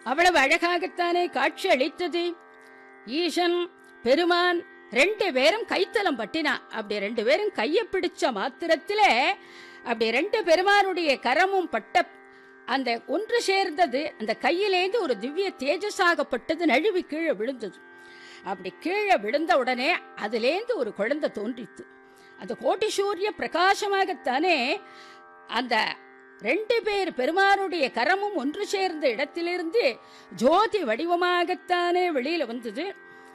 அவ்வளவு அழகாகத்தானே காட்சி அளித்தது ஈசன் பெருமான் ரெண்டு பேரும் கைத்தலம் பட்டினா அப்படி ரெண்டு பேரும் கைய பிடிச்ச மாத்திரத்திலே அப்படி ரெண்டு பெருமானுடைய கரமும் பட்ட அந்த ஒன்று சேர்ந்தது அந்த கையிலேந்து ஒரு திவ்ய தேஜஸாகப்பட்டது நழுவி கீழே விழுந்தது அப்படி கீழே விழுந்த உடனே அதிலேந்து ஒரு குழந்தை தோன்றித்து அந்த கோட்டி சூரிய பிரகாசமாகத்தானே அந்த ரெண்டு பேர் பெருமானுடைய கரமும் ஒன்று சேர்ந்த இடத்திலிருந்து ஜோதி வடிவமாகத்தானே வெளியில வந்தது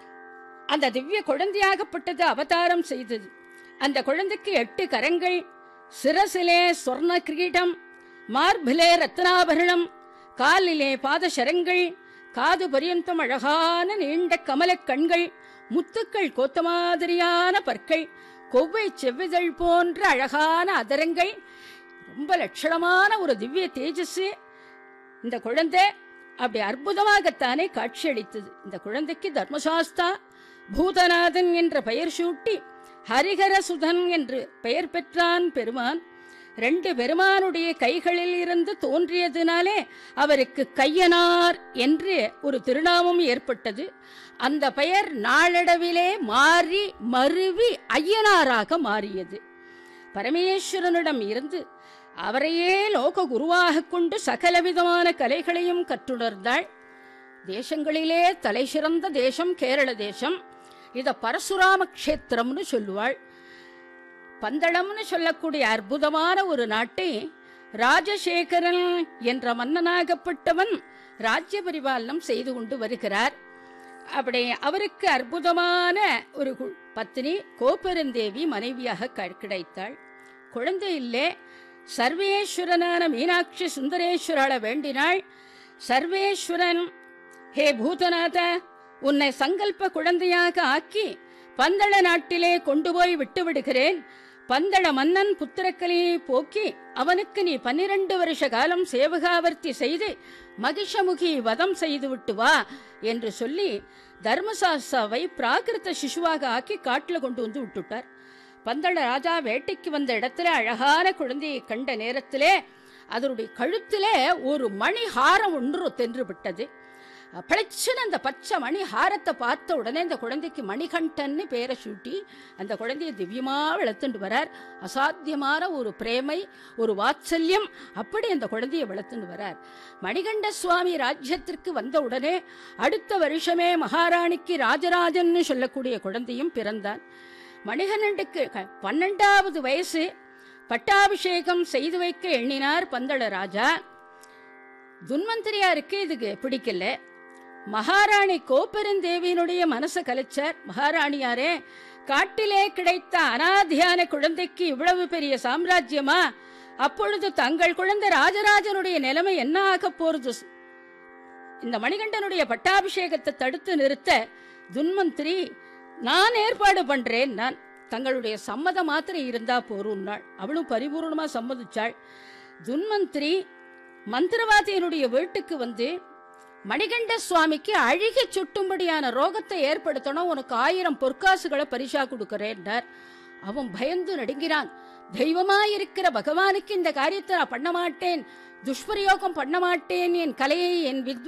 அந்த திவ்ய குழந்தையாகப்பட்டது அவதாரம் செய்தது அந்த குழந்தைக்கு எட்டு கரங்கள் சிரசிலே சொர்ண கிரீடம் மார்பிலே ரத்னாபரணம் காலிலே பாதசரங்கள் காது பரியந்தம் அழகான நீண்ட கமலக் கண்கள் முத்துக்கள் கோத்த மாதிரியான பற்கள் கொவ்வை செவ்விதழ் போன்ற அழகான அதரங்கள் ரொம்ப லட்சணமான ஒரு திவ்ய தேஜஸ் இந்த குழந்தை அப்படி அற்புதமாகத்தானே காட்சியளித்தது இந்த குழந்தைக்கு தர்மசாஸ்தா பூதநாதன் என்ற பெயர் சூட்டி ஹரிஹரசுதன் என்று பெயர் பெற்றான் பெருமான் ரெண்டு பெருமானுடைய கைகளில் இருந்து தோன்றியதினாலே அவருக்கு கையனார் என்று ஒரு திருநாமம் ஏற்பட்டது அந்த பெயர் நாளடைவிலே மாறி மருவி ஐயனாராக மாறியது பரமேஸ்வரனிடம் இருந்து அவரையே லோக குருவாக கொண்டு சகலவிதமான கலைகளையும் கற்றுணர்ந்தாள் தேசங்களிலே தலை சிறந்த தேசம் கேரள தேசம் இத பரசுராம கஷேத்திரம்னு சொல்லுவாள் பந்தளம்னு சொல்லக்கூடிய அற்புதமான ஒரு நாட்டை ராஜசேகரன் என்ற மன்னனாகப்பட்டவன் ராஜ்ய பரிபாலனம் செய்து கொண்டு வருகிறார் அப்படி அவருக்கு அற்புதமான ஒரு கு- பத்தினி கோப்பெருந்தேவி மனைவியாக க- கிடைத்தாள் குழந்தை இல்லே சர்வேஸ்வரனான மீனாட்சி சுந்தரேஸ்வரால வேண்டினாள் சர்வேஸ்வரன் ஹே பூதநாத உன்னை சங்கல்ப குழந்தையாக ஆக்கி பந்தள நாட்டிலே கொண்டு போய் விட்டு விடுகிறேன் பந்தள மன்னன் புத்திரக்கலியை போக்கி அவனுக்கு நீ பன்னிரண்டு வருஷ காலம் சேவகாவர்த்தி செய்து மகிஷமுகி வதம் செய்து விட்டு வா என்று சொல்லி தர்மசாஸ்தாவை பிராகிருத சிசுவாக ஆக்கி காட்டுல கொண்டு வந்து விட்டுட்டார் பந்தள ராஜா வேட்டைக்கு வந்த இடத்துல அழகான குழந்தையை கண்ட நேரத்திலே அதனுடைய கழுத்திலே ஒரு மணி ஹாரம் ஒன்று தென்று விட்டது பளிச்சுன்னு அந்த பச்சை மணி ஹாரத்தை பார்த்த உடனே இந்த குழந்தைக்கு மணிகண்டன்னு பேரை சூட்டி அந்த குழந்தையை திவ்யமா வளர்த்துட்டு வரார் அசாத்தியமான ஒரு பிரேமை ஒரு வாத்சல்யம் அப்படி அந்த குழந்தையை வளர்த்துட்டு வரார் மணிகண்ட சுவாமி ராஜ்யத்திற்கு வந்த உடனே அடுத்த வருஷமே மகாராணிக்கு ராஜராஜன்னு சொல்லக்கூடிய குழந்தையும் பிறந்தான் மணிகண்டனுக்கு க- பன்னெண்டாவது வயசு பட்டாபிஷேகம் செய்து வைக்க எண்ணினார் பந்தள ராஜா துன்வந்திரியாருக்கு இதுக்கு பிடிக்கல மகாராணி கோப்பெருந்தேவியினுடைய மனச கலைச்சார் மகாராணியாரே காட்டிலே கிடைத்த அனாதியான குழந்தைக்கு இவ்வளவு பெரிய சாம்ராஜ்யமா அப்பொழுது தங்கள் குழந்தை ராஜராஜனுடைய நிலைமை என்ன ஆகப் போறது இந்த மணிகண்டனுடைய பட்டாபிஷேகத்தை தடுத்து நிறுத்த துன்வந்திரி நான் ஏற்பாடு பண்றேன் நான் தங்களுடைய சம்மதம் மாத்திரம் இருந்தா போரும் நாள் அவளும் பரிபூர்ணமா சம்மதிச்சாள் துன்வந்திரி மந்திரவாதியனுடைய வீட்டுக்கு வந்து மணிகண்ட சுவாமிக்கு அழுகி சுட்டும்படியான ரோகத்தை ஏற்படுத்தணும் உனக்கு ஆயிரம் பொற்காசுகளை பரிசா கொடுக்கிறேன்னார் அவன் பயந்து நடுங்கினான் தெய்வமாயிருக்கிற பகவானுக்கு இந்த காரியத்தை நான் பண்ண மாட்டேன் துஷ்பிரயோகம் பண்ண மாட்டேன் என் கலையை என் வித்